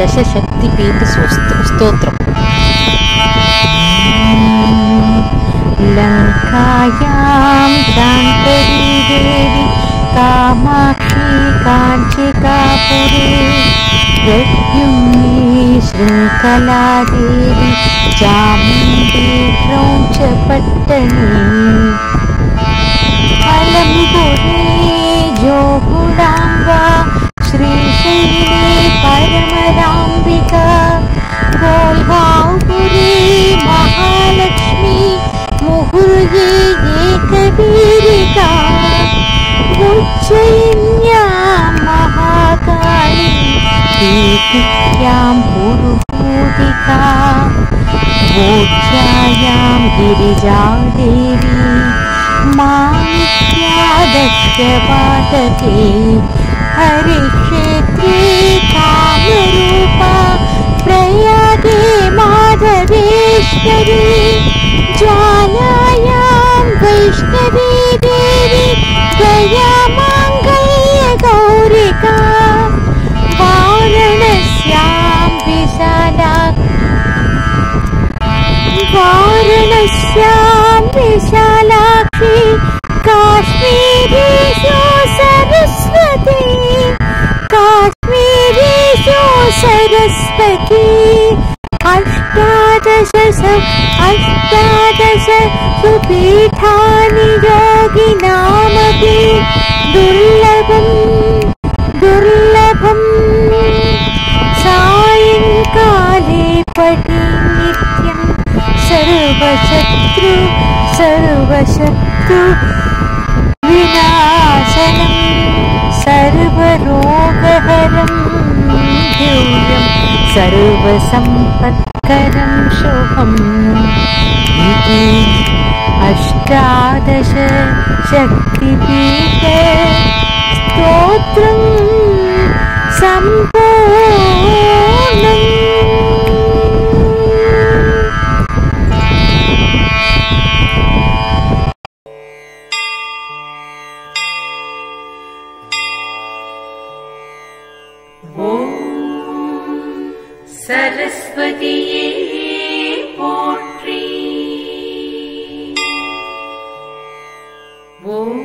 దశశక్తిపీఠ స్వస్త- స్తోత్రం लङ्कायां शान्तरी देवी कामाक्षी काञ्चिकापुरे प्रद्युम्नी शृङ्खलादेवी चामुण्डी क्रौञ्चपट्टणी अलम्बुरे जोगुणाम्बा श्रीशैले परमराम्बिका गोल्हापुरे महालक्ष्मी मुहुर्ये एकवीरिका उज्जयिन्यां महाकाली कीर्तिक्यां पुरुभूतिका भोज्यायां गिरिजादेवी मानित्यादक्षपातके हरिक्षेत्रे कामरूपा प्रयागे माधवेश्वरी ज्वालायां वैष्णवी देवी गया माङ्गल्यगौरिका वारणस्यां विशाला वारणस्यां विशालाक्षी काश्मीरीषु सरस्वती काश्मीरीषु सरस्वती अष्टादश स- अष्टादश सुपीठानि योगिनामपि दुर्लभम् दुर्लभम् सायङ्काले पठि नित्यं सर्वशत्रु सर्वशत्रु विनाशनं सर्वरोगहरं दिव्यं सर्वसम्पत्करं शुभम् इति अष्टादश शक्तिपीठ स्तोत्रं सम्पूर्णम् சரஸ்வதியே போற்றி ஓம்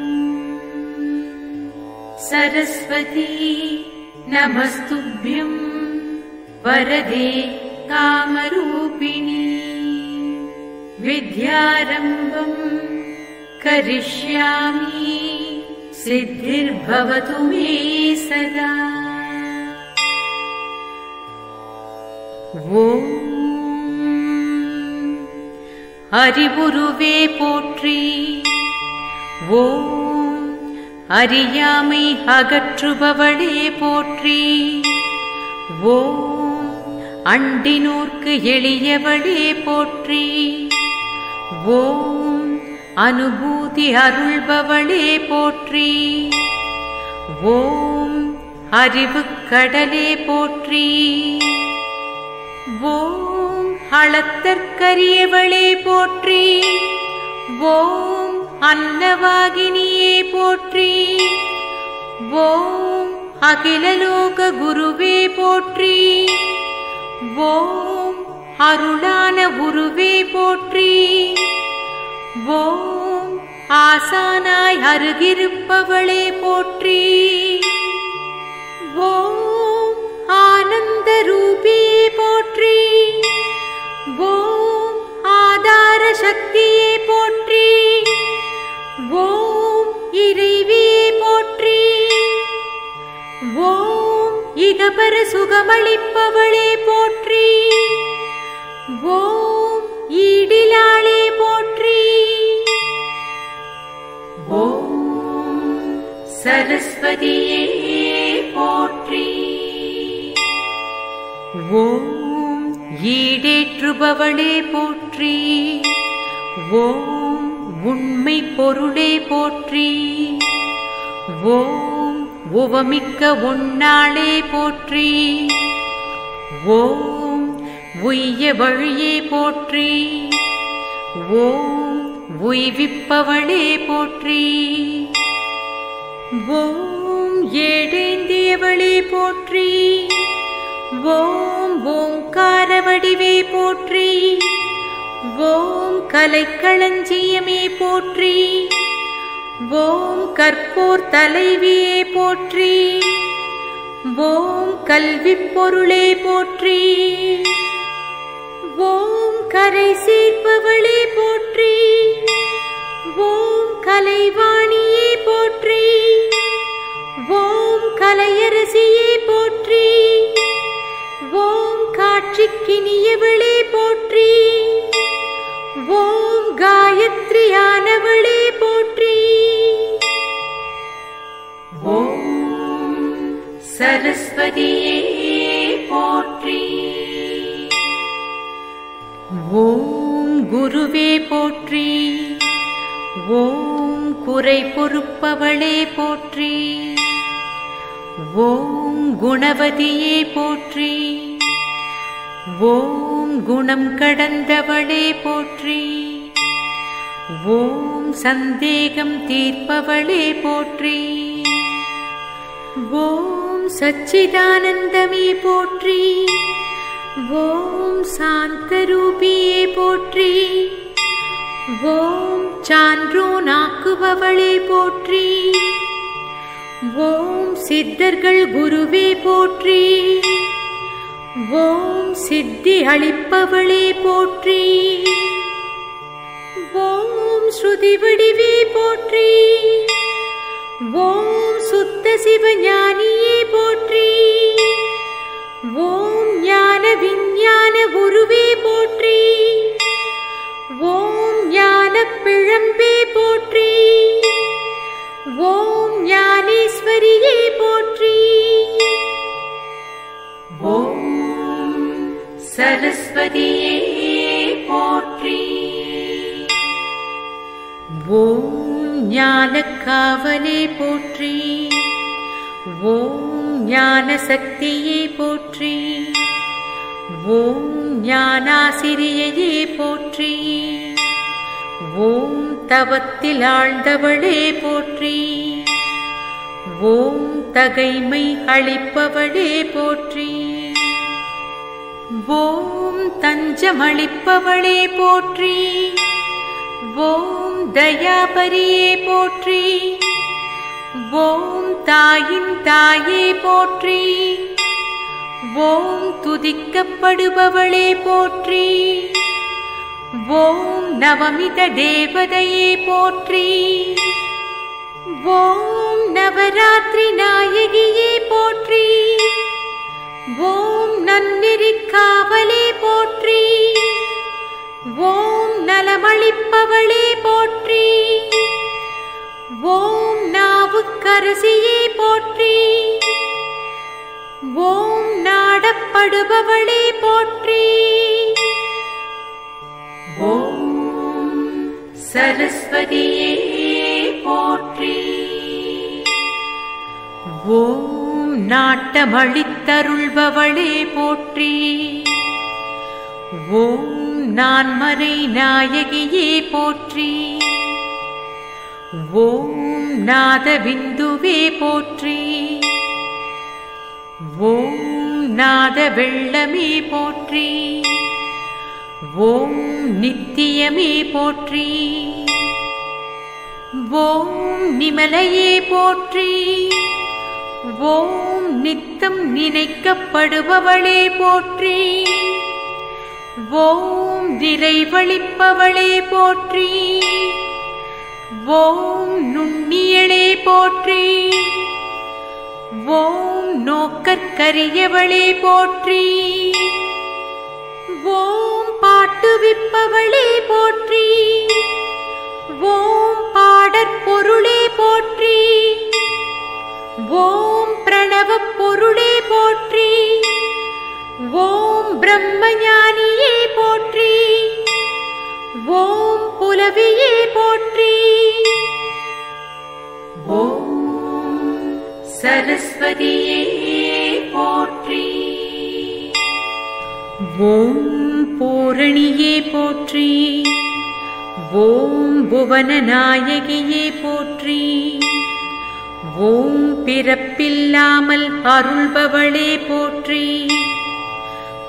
சரஸ்வதி நமஸ்துभ्यम् வரதே காமரூபிணி विद्यारम्भम् करिष्यामि सिद्धिर्भवतु मे सदा ஓம் அறிவுருவே போற்றி ஓம் அறியாமை அகற்றுபவளே போற்றி ஓம் அண்டினூர்க்கு எளியவளே போற்றி ஓம் அனுபூதி அருள்பவளே போற்றி ஓம் அறிவுக் கடலே போற்றி ஓம் அளத்தற்கரியவளே போற்றி ஓம் அன்னவாகினியே போற்றி ஓம் அகிலலோக குருவே போற்றி ஓம் அருளான உருவே போற்றி ஓம் ஆசானாய் அருகிருப்பவளே போற்றி ஓம் ஆனந்த ரூபியே போற்றி ஓம் ஆதார சக்தியே போற்றி ஓம் இறைவியே போற்றி ஓம் இகபர சுகமளிப்பவளே போற்றி ஓம் ஈடிலாளே போற்றி ஓம் சரஸ்வதியே போற்றி ஓம் ஈடேற்றுபவளே போற்றி ஓம் உண்மை பொருளே போற்றி ஓம் உவமிக்க உன்னாளே போற்றி ஓம் உய்ய வழியே போற்றி ஓம் உய்விப்பவளே போற்றி ஓம் ஏடேந்தியவளே போற்றி ஓம் ஓங்கார வடிவே போற்றி ஓம் கலைக்களஞ்சியமே போற்றி ஓம் கற்போர் தலைவியே போற்றி ஓம் கல்விப் பொருளே போற்றி ஓம் கரை சேர்ப்பவளே போற்றி ஓம் கலைவாணியே போற்றி ஓம் கலையரசியே போற்றி ஓம் காட்சிக்கினியவளே போற்றி ஓம் காயத்ரியானவளே போற்றி ஓம் சரஸ்வதியே போற்றி ஓம் குருவே போற்றி ஓம் குறை பொறுப்பவளே போற்றி ஓம் குணவதியே போற்றி ஓம் குணம் கடந்தவளே போற்றி ஓம் சந்தேகம் தீர்ப்பவளே போற்றி ஓம் சச்சிதானந்தமே போற்றி ஓம் சாந்தரூபியே போற்றி ஓம் சான்றோனாக்குபவளே போற்றி ஓம் சித்தர்கள் குருவே போற்றி ஓம் சித்தி அளிப்பவளே போற்றி ஓம் ஸ்ருதி வடிவே போற்றி ஓம் சுத்த சிவஞானியே போற்றி ஓம் ஞான விஞ்ஞான குருவே போற்றி ஓம் ஞான பிழம்பே போற்றி ஓம் ஞானேஸ்வரியே போற்றி ஓம் சரஸ்வதியே போற்றி ஓம் ஞானக்காவலே போற்றி ஓம் ஞான சக்தியே போற்றி ஓம் ஞானாசிரியையே போற்றி ஓம் தவத்தில் ஆழ்ந்தவளே போற்றி ஓம் தகைமை அளிப்பவளே போற்றி ஓம் தஞ்சமளிப்பவளே போற்றி ஓம் தயாபரியே போற்றி ஓம் தாயின் தாயே போற்றி ஓம் துதிக்கப்படுபவளே போற்றி ஓம் நவமித தேவதையே போற்றி ஓம் நவராத்திரி நாயகியே போற்றி ஓம் நன்னெறி காவலே போற்றி ஓம் நலமளிப்பவளே போற்றி ஓம் நாவுக்கரசியே போற்றி ஓம் நாடப்படுபவளே போற்றி ஓம் சரஸ்வதியே போற்றி ஓம் நாட்டமளித்தருள்பவளே போற்றி ஓம் நான்மறை நாயகியே போற்றி ஓம் நாதபிந்துவே போற்றி ஓம் நாத வெள்ளமே போற்றி ஓம் நித்தியமே போற்றி ஓம் நிமலையே போற்றி ஓம் நித்தம் நினைக்கப்படுபவளே போற்றி ஓம் நிறைவளிப்பவளே போற்றி ஓம் நுண்ணியளே போற்றி ஓம் நோக்கற்கரியவளே போற்றி ஓம் பாட்டுவிப்பவளே போற்றி ஓம் பாடற்பொருளே போற்றி ஓம் பிரணவப் பொருளே போற்றி ஓம் பிரம்மஞானியே போற்றி ஓம் புலவியே போற்றி ஓம் சரஸ்வதியே போற்றி ஓம் பூரணியே போற்றி ஓம் புவனநாயகியே போற்றி ஓம் பிறப்பில்லாமல் அருள்பவளே போற்றி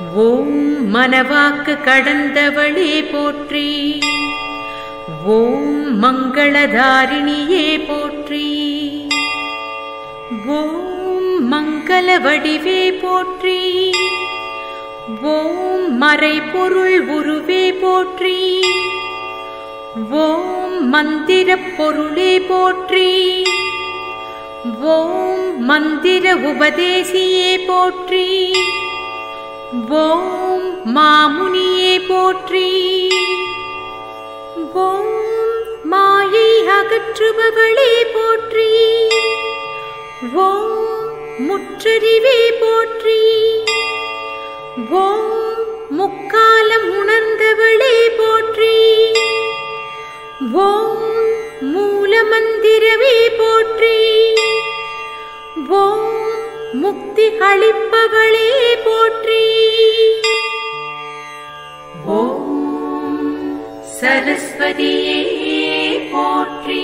ஓம் மனவாக்கு கடந்தவளே போற்றி ஓம் மங்களதாரிணியே போற்றி ஓம் மங்கள வடிவே போற்றி ஓம் மறைபொருள் உருவே போற்றி ஓம் மந்திரப் பொருளே போற்றி ஓம் மந்திர உபதேசியே போற்றி ஓம் மாமுனியே போற்றி ஓம் மாயை அகற்றுபவளே போற்றி ஓம் முற்றறிவே போற்றி ஓம் முக்காலம் உணர்ந்தவளே போற்றி ஓம் மூலமந்திரமே போற்றி ஓம் முக்தி அளிப்பவளே போற்றி ஓம் சரஸ்வதியே போற்றி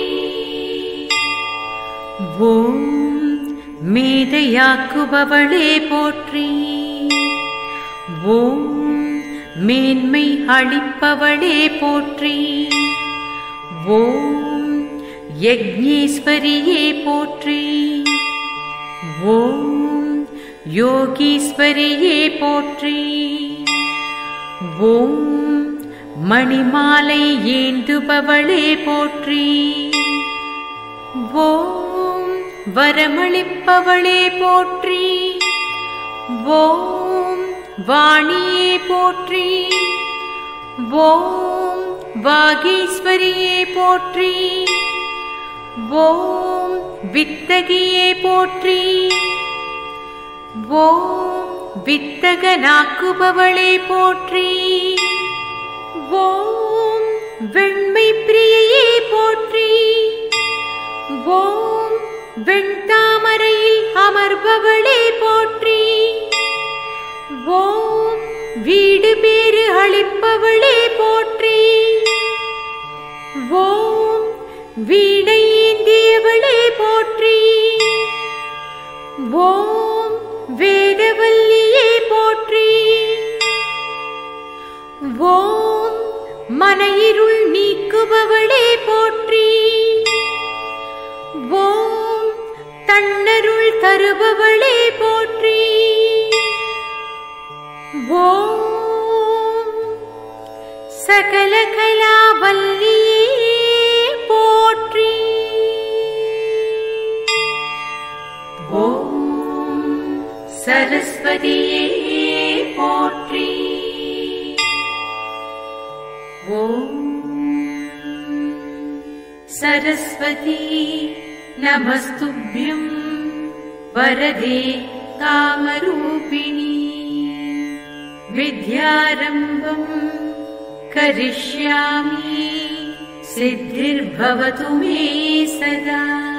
ஓம் மேதையாக்குபவளே போற்றி ஓம் மேன்மை அளிப்பவளே போற்றி ஓம் யக்ஞேஸ்வரியே போற்றி ஓம் யோகீஸ்வரியே போற்றி ஓம் மணிமாலை ஏந்துபவளே போற்றி ஓம் வரமளிப்பவளே போற்றி ஓம் வாணியே போற்றி ஓம் வாகீஸ்வரியே போற்றி ஓம் வித்தகியே போற்றி ஓம் வித்தகனாக்குபவளே போற்றி ஓம் வெண்மை பிரியையே போற்றி ஓம் வெண்தாமரையில் அமர்பவளே போற்றி ஓம் வீடு பேறு அளிப்பவளே போற்றி ஓம் வீணை ஏந்தியவளே போற்றி ஓம் வேதவல்லியே போற்றி ஓம் மனையிருள் நீக்குபவளே போற்றி ஓம் தன்னருள் தருபவளே போற்றி ஓம் சகல கலாவல்லியே போற்றி ஓம் சரஸ்வதியே போற்றி ஓம் சரஸ்வதி நமஸ்துभ्यं वरदे कामरूपिणी विद्यारम्भम् करिष्यामि सिद्धिर्भवतु मे सदा